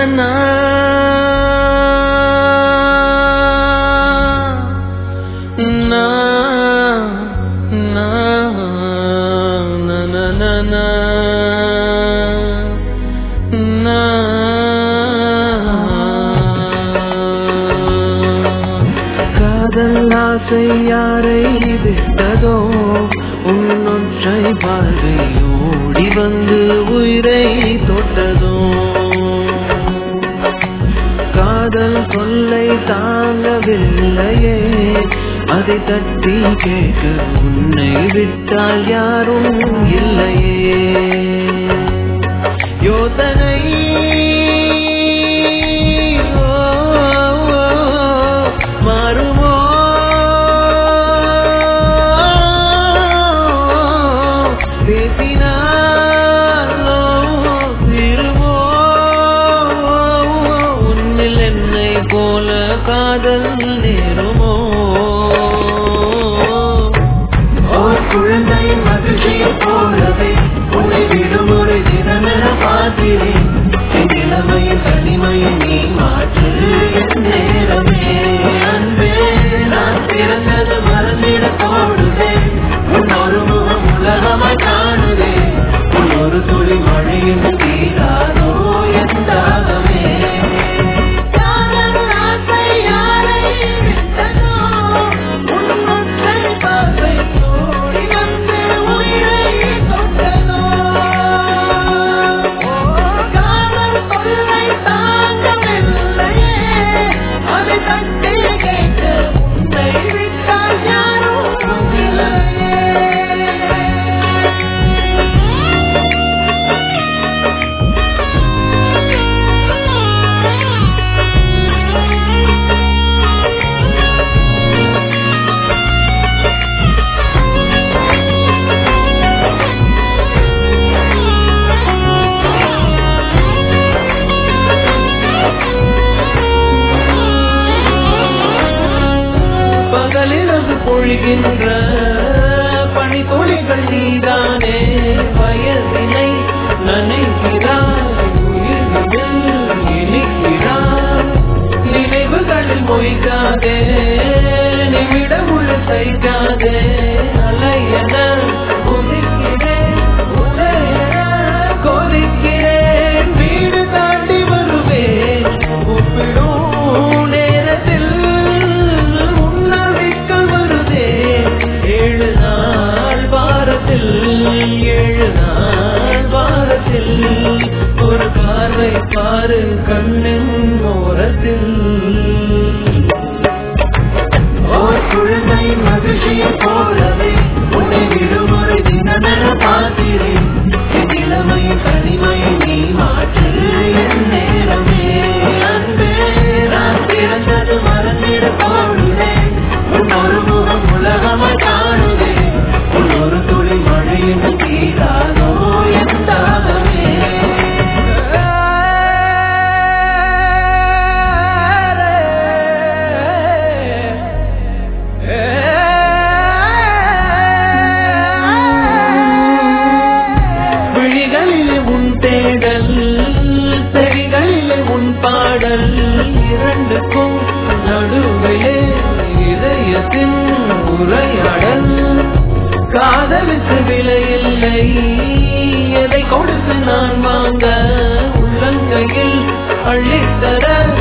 na na na na na na na காதல் ஆசை யாரை விட்டதோ உன்னொற்றை பார்வை ஓடி வந்து உயிரை தொட்டதோ காதல் சொல்லை தாங்கவில்லையே அதை தட்டி கேட்க உன்னை விட்டால் யாரும் இல்லையே யோசனை ஓ, மாறுமோ பேசினாலோ திருமோ உன்னில் என்னை போல காதல் நேருமோ ஓர் குழந்தை மகிழ்ச்சியை போலவே உன்னை விடுமுறை தினமென பார்க்கிறேன் என் நிலைமையின் தனிமையை நீ மாற்று என் நேரமே அன்பே நான் பிறந்தது மறந்திட தோடுவேன் உன் ஒரு முகம் உலகமாய் காணுதே உன் ஒரு துளி மழையின் தீராதோ என் தாகமே காதல் ஆசை யாரை விட்டதோ உன்னொற்றை பார்வை ஓடி வந்து உயிரை தொட்டதோ காதல் சொல்லை தாங்கவில்லையே அதை தட்டி கேட்க உன்னை விட்டால் யாரும் இல்லையே பகலிரவு பொழிகின்ற பனித்துளிகள் நீதானே வயதினை நனைகிறாய் உயிரில் இனிக்கிறாய் நினைவுகளில் மொய்காதே நிமிடமுள்ள சைக்காதே அலையன கொதிக்கிறேன் உடையன கொதிக்கிறேன் வீடு தாண்டி வருவேன் கூப்பிடும் நேரத்தில் முன்னவிக்கல் வருதே ஏழு நாள் வாரத்தில் ஏழு நாள் வாரத்தில் ஒரு பார்வை பாரு கண்ணின் ஓரத்தில் ஓர் குழந்தை மகிழ்ச்சியை போலவே உன்னை விடுமுறை தினமென பார்க்கிறேன் என் இளமையின் தனிமையை நீ மாற்று என் நேரமே அன்பே நான் பிறந்தது மறந்திட போடுவேன் உன் ஒரு முகம் உலகமாய் காணுதே உன் ஒரு துளி மழையின் தீராதோ என் தாகமே விழிகளிலே உன் தேடல் செவிகளிலே உன் பாடல் இரண்டுக்கும் நடுவிலே இதயத்தின் உரையாடல் காதலுக்கு விலையில்லை எதை கொடுத்து நான் வாங்க உள்ளங்கையில் அள்ளித்தர